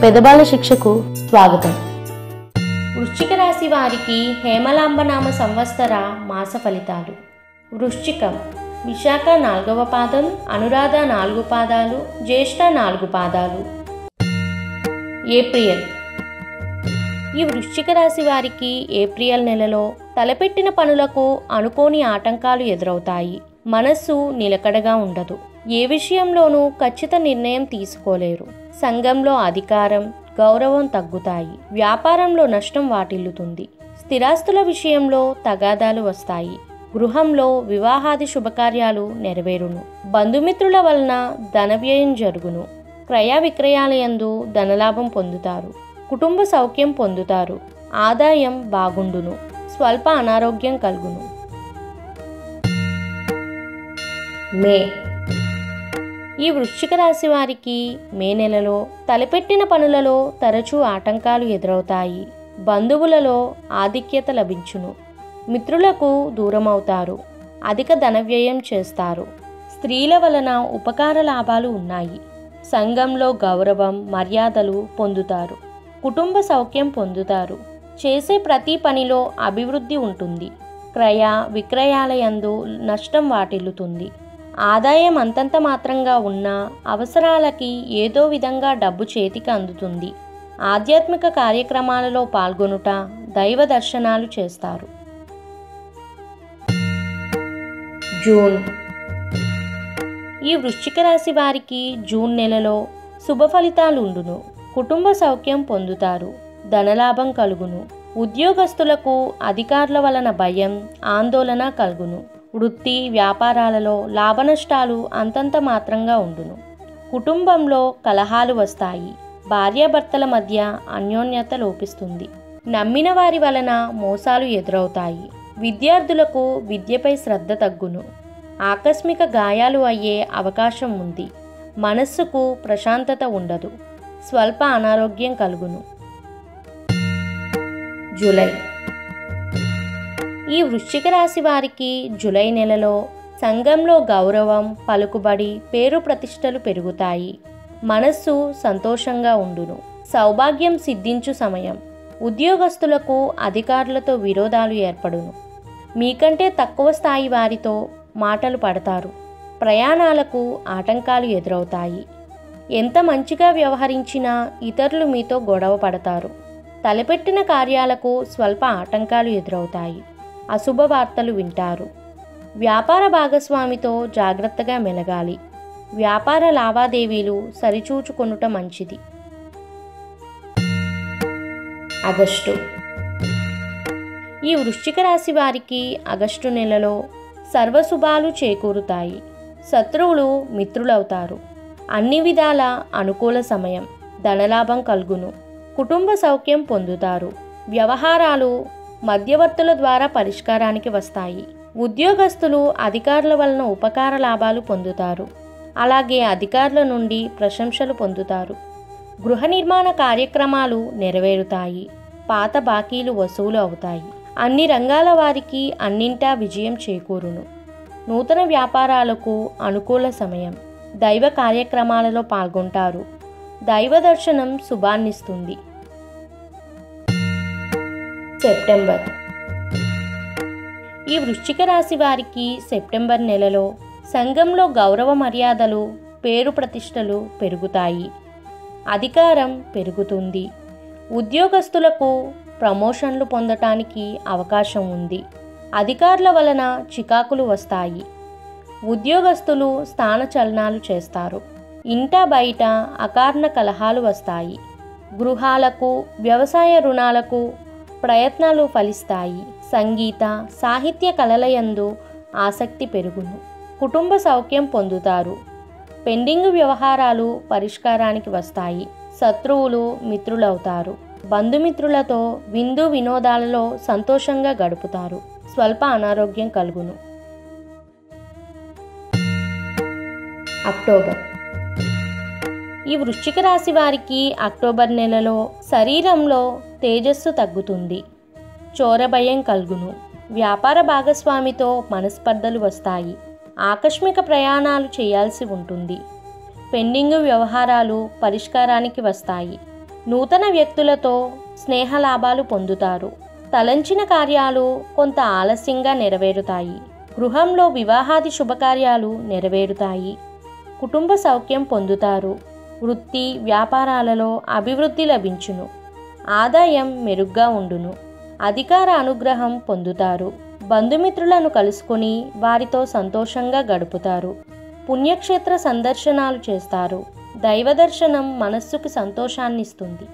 పెదబాల శిక్షకు స్వాగతం వృశ్చిక రాశి వారికి హేమలాంబనామ సంవత్సర మాస ఫలితాలు వృశ్చికం విశాఖ నాలుగవ పాదం అనురాధ నాలుగు పాదాలు జ్యేష్ఠ నాలుగు పాదాలు ఏప్రిల్ ఈ వృశ్చిక రాశి వారికి ఏప్రిల్ నెలలో తలపెట్టిన పనులకు అనుకోని ఆటంకాలు ఎదురవుతాయి మనస్సు నిలకడగా ఉండదు ఏ విషయంలోనూ ఖచ్చిత నిర్ణయం తీసుకోలేరు సంఘంలో అధికారం గౌరవం తగ్గుతాయి వ్యాపారంలో నష్టం వాటిల్లుతుంది స్థిరాస్తుల విషయంలో తగాదాలు వస్తాయి గృహంలో వివాహాది శుభకార్యాలు నెరవేరును బంధుమిత్రుల వలన ధనవ్యయం జరుగును క్రయ విక్రయాలయందు ధనలాభం పొందుతారు కుటుంబ సౌఖ్యం పొందుతారు ఆదాయం బాగుండును స్వల్ప అనారోగ్యం కలుగును మే ఈ వృశ్చిక రాశి వారికి మే నెలలో తలపెట్టిన పనులలో తరచూ ఆటంకాలు ఎదురవుతాయి బంధువులలో ఆధిక్యత లభించును మిత్రులకు దూరమవుతారు అధిక ధనవ్యయం చేస్తారు స్త్రీల వలన ఉపకార లాభాలు ఉన్నాయి సంఘంలో గౌరవం మర్యాదలు పొందుతారు కుటుంబ సౌఖ్యం పొందుతారు చేసే ప్రతి పనిలో అభివృద్ధి ఉంటుంది క్రయ విక్రయాలయందు నష్టం వాటిల్లుతుంది ఆదాయం అంతంత మాత్రంగా ఉన్నా అవసరాలకి ఏదో విధంగా డబ్బు చేతికి అందుతుంది ఆధ్యాత్మిక కార్యక్రమాలలో పాల్గొనుట దైవ దర్శనాలు చేస్తారు జూన్ ఈ వృశ్చిక రాశి వారికి జూన్ నెలలో శుభ ఫలితాలు ఉండును కుటుంబ సౌఖ్యం పొందుతారు ధనలాభం కలుగును ఉద్యోగస్తులకు అధికారుల వలన భయం ఆందోళన కలుగును వృత్తి వ్యాపారాలలో లాభనష్టాలు అంతంత మాత్రంగా ఉండును కుటుంబంలో కలహాలు వస్తాయి భార్యాభర్తల మధ్య అన్యోన్యత లోపిస్తుంది నమ్మిన వారి వలన మోసాలు ఎదురవుతాయి విద్యార్థులకు విద్యపై శ్రద్ధ తగ్గును ఆకస్మిక గాయాలు అయ్యే అవకాశం ఉంది మనస్సుకు ప్రశాంతత ఉండదు స్వల్ప అనారోగ్యం కలుగును జూలై ఈ వృశ్చిక రాశి వారికి జూలై నెలలో సంఘంలో గౌరవం పలుకుబడి పేరు ప్రతిష్టలు పెరుగుతాయి మనస్సు సంతోషంగా ఉండును సౌభాగ్యం సిద్ధించు సమయం ఉద్యోగస్తులకు అధికారులతో విరోధాలు ఏర్పడును మీకంటే తక్కువ స్థాయి వారితో మాటలు పడతారు ప్రయాణాలకు ఆటంకాలు ఎదురవుతాయి ఎంత మంచిగా వ్యవహరించినా ఇతరులు మీతో గొడవ పడతారు తలపెట్టిన కార్యాలకు స్వల్ప ఆటంకాలు ఎదురవుతాయి అశుభ వార్తలు వింటారు వ్యాపార భాగస్వామితో జాగ్రత్తగా మెలగాలి వ్యాపార లావాదేవీలు సరిచూచుకొనుట మంచిది ఆగస్టు ఈ వృశ్చిక రాశి వారికి ఆగస్టు నెలలో సర్వశుభాలు చేకూరుతాయి శత్రువులు మిత్రులవుతారు అన్ని విధాల అనుకూల సమయం ధనలాభం కలుగును కుటుంబ సౌఖ్యం పొందుతారు వ్యవహారాలు మధ్యవర్తుల ద్వారా పరిష్కారానికి వస్తాయి ఉద్యోగస్తులు అధికారుల వలన ఉపకార లాభాలు పొందుతారు అలాగే అధికారుల నుండి ప్రశంసలు పొందుతారు గృహ నిర్మాణ కార్యక్రమాలు నెరవేరుతాయి పాత బాకీలు వసూలు అవుతాయి అన్ని రంగాల వారికి అన్నింటా విజయం చేకూరును నూతన వ్యాపారాలకు అనుకూల సమయం దైవ కార్యక్రమాలలో పాల్గొంటారు దైవ దర్శనం శుభాన్నిస్తుంది సెప్టెంబర్ ఈ వృశ్చిక రాశి వారికి సెప్టెంబర్ నెలలో సంఘంలో గౌరవ మర్యాదలు పేరు ప్రతిష్టలు పెరుగుతాయి అధికారం పెరుగుతుంది ఉద్యోగస్తులకు ప్రమోషన్లు పొందటానికి అవకాశం ఉంది అధికారుల వలన చికాకులు వస్తాయి ఉద్యోగస్తులు స్థానచలనాలు చేస్తారు ఇంట బయట అకారణ కలహాలు వస్తాయి గృహాలకు వ్యవసాయ రుణాలకు ప్రయత్నాలు ఫలిస్తాయి సంగీత సాహిత్య కళలయందు ఆసక్తి పెరుగును కుటుంబ సౌఖ్యం పొందుతారు పెండింగ్ వ్యవహారాలు పరిష్కారానికి వస్తాయి శత్రువులు మిత్రులవుతారు బంధుమిత్రులతో విందు వినోదాలలో సంతోషంగా గడుపుతారు స్వల్ప అనారోగ్యం కలుగును అక్టోబర్ ఈ వృశ్చిక రాశి వారికి అక్టోబర్ నెలలో శరీరంలో తేజస్సు తగ్గుతుంది చోరభయం కలుగును వ్యాపార భాగస్వామితో మనస్పర్ధలు వస్తాయి ఆకస్మిక ప్రయాణాలు చేయాల్సి ఉంటుంది పెండింగ్ వ్యవహారాలు పరిష్కారానికి వస్తాయి నూతన వ్యక్తులతో స్నేహ లాభాలు పొందుతారు తలంచిన కార్యాలు కొంత ఆలస్యంగా నెరవేరుతాయి గృహంలో వివాహాది శుభకార్యాలు నెరవేరుతాయి కుటుంబ సౌఖ్యం పొందుతారు వృత్తి వ్యాపారాలలో అభివృద్ధి లభించును ఆదాయం మెరుగ్గా ఉండును అధికార అనుగ్రహం పొందుతారు బంధుమిత్రులను కలుసుకొని వారితో సంతోషంగా గడుపుతారు పుణ్యక్షేత్ర సందర్శనాలు చేస్తారు దైవ దర్శనం మనస్సుకు సంతోషాన్నిస్తుంది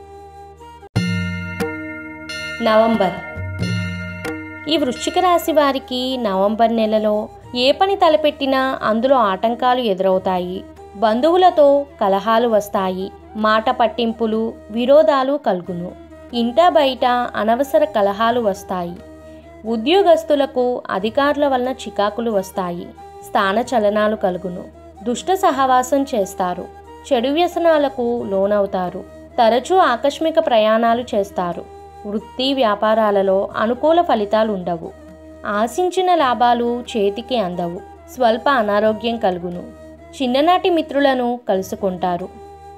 నవంబర్ ఈ వృశ్చిక రాశి వారికి నవంబర్ నెలలో ఏ పని తలపెట్టినా అందులో ఆటంకాలు ఎదురవుతాయి బంధువులతో కలహాలు వస్తాయి మాట పట్టింపులు విరోధాలు కలుగును ఇంట బయట అనవసర కలహాలు వస్తాయి ఉద్యోగస్తులకు అధికారుల వలన చికాకులు వస్తాయి స్థాన చలనాలు కలుగును దుష్ట సహవాసం చేస్తారు చెడు వ్యసనాలకు లోనవుతారు తరచూ ఆకస్మిక ప్రయాణాలు చేస్తారు వృత్తి వ్యాపారాలలో అనుకూల ఫలితాలు ఉండవు ఆశించిన లాభాలు చేతికి అందవు స్వల్ప అనారోగ్యం కలుగును చిన్ననాటి మిత్రులను కలుసుకుంటారు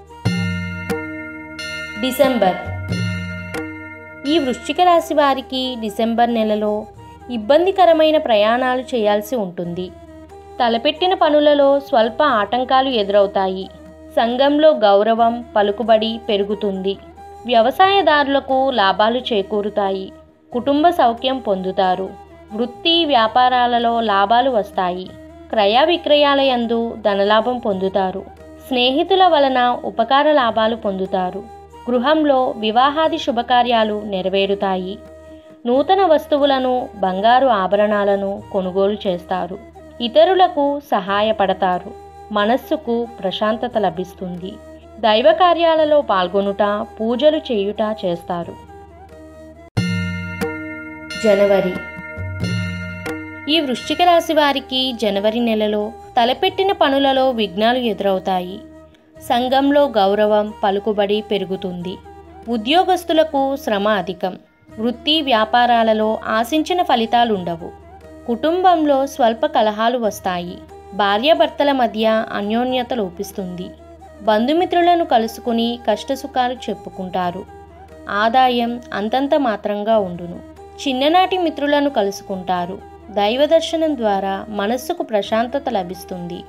డిసెంబర్ ఈ వృశ్చిక రాశి వారికి డిసెంబర్ నెలలో ఇబ్బందికరమైన ప్రయాణాలు చేయాల్సి ఉంటుంది తలపెట్టిన పనులలో స్వల్ప ఆటంకాలు ఎదురవుతాయి సంఘంలో గౌరవం పలుకుబడి పెరుగుతుంది వ్యవసాయదారులకు లాభాలు చేకూరుతాయి కుటుంబ సౌఖ్యం పొందుతారు వృత్తి వ్యాపారాలలో లాభాలు వస్తాయి క్రయ విక్రయాల యందు ధనలాభం పొందుతారు స్నేహితుల వలన ఉపకార లాభాలు పొందుతారు గృహంలో వివాహాది శుభకార్యాలు నెరవేరుతాయి నూతన వస్తువులను బంగారు ఆభరణాలను కొనుగోలు చేస్తారు ఇతరులకు సహాయపడతారు మనస్సుకు ప్రశాంతత లభిస్తుంది దైవ కార్యాలలో పాల్గొనుట పూజలు చేయుట చేస్తారు జనవరి ఈ వృశ్చిక రాశి వారికి జనవరి నెలలో తలపెట్టిన పనులలో విఘ్నాలు ఎదురవుతాయి సంఘంలో గౌరవం పలుకుబడి పెరుగుతుంది ఉద్యోగస్తులకు శ్రమ అధికం వృత్తి వ్యాపారాలలో ఆశించిన ఫలితాలుండవు కుటుంబంలో స్వల్ప కలహాలు వస్తాయి భార్యాభర్తల మధ్య అన్యోన్యత లోపిస్తుంది బంధుమిత్రులను కలుసుకుని కష్టసుఖాలు చెప్పుకుంటారు ఆదాయం అంతంత మాత్రంగా ఉండును చిన్ననాటి మిత్రులను కలుసుకుంటారు దైవ దర్శనం ద్వారా మనస్సుకు ప్రశాంతత లభిస్తుంది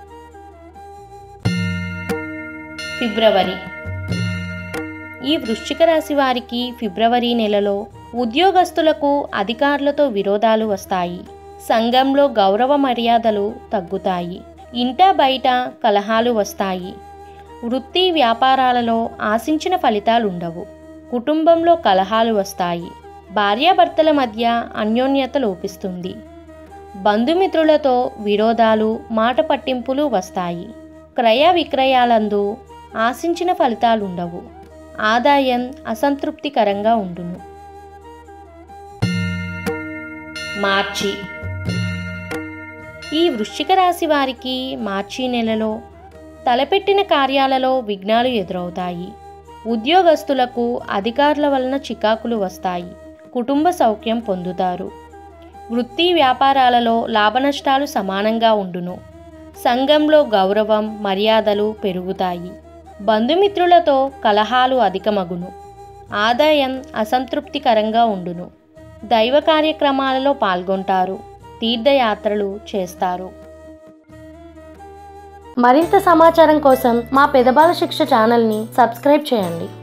ఫిబ్రవరి ఈ వృశ్చిక రాశి వారికి ఫిబ్రవరి నెలలో ఉద్యోగస్తులకు అధికారులతో విరోధాలు వస్తాయి సంఘంలో గౌరవ మర్యాదలు తగ్గుతాయి ఇంట బయట కలహాలు వస్తాయి వృత్తి వ్యాపారాలలో ఆశించిన ఫలితాలుండవు కుటుంబంలో కలహాలు వస్తాయి భార్యాభర్తల మధ్య అన్యోన్యత లోపిస్తుంది బంధుమిత్రులతో విరోధాలు మాట పట్టింపులు వస్తాయి క్రయ విక్రయాలందు ఆశించిన ఫలితాలుండవు ఆదాయం అసంతృప్తికరంగా ఉండును మార్చి ఈ వృశ్చిక రాశి వారికి మార్చి నెలలో తలపెట్టిన కార్యాలలో విఘ్నాలు ఎదురవుతాయి ఉద్యోగస్తులకు అధికారుల వలన చికాకులు వస్తాయి కుటుంబ సౌఖ్యం పొందుతారు వృత్తి వ్యాపారాలలో లాభనష్టాలు సమానంగా ఉండును సంఘంలో గౌరవం మర్యాదలు పెరుగుతాయి బంధుమిత్రులతో కలహాలు అధికమగును ఆదాయం అసంతృప్తికరంగా ఉండును దైవ కార్యక్రమాలలో పాల్గొంటారు తీర్థయాత్రలు చేస్తారు మరింత సమాచారం కోసం మా పెదబాల శిక్ష ఛానల్ని సబ్స్క్రైబ్ చేయండి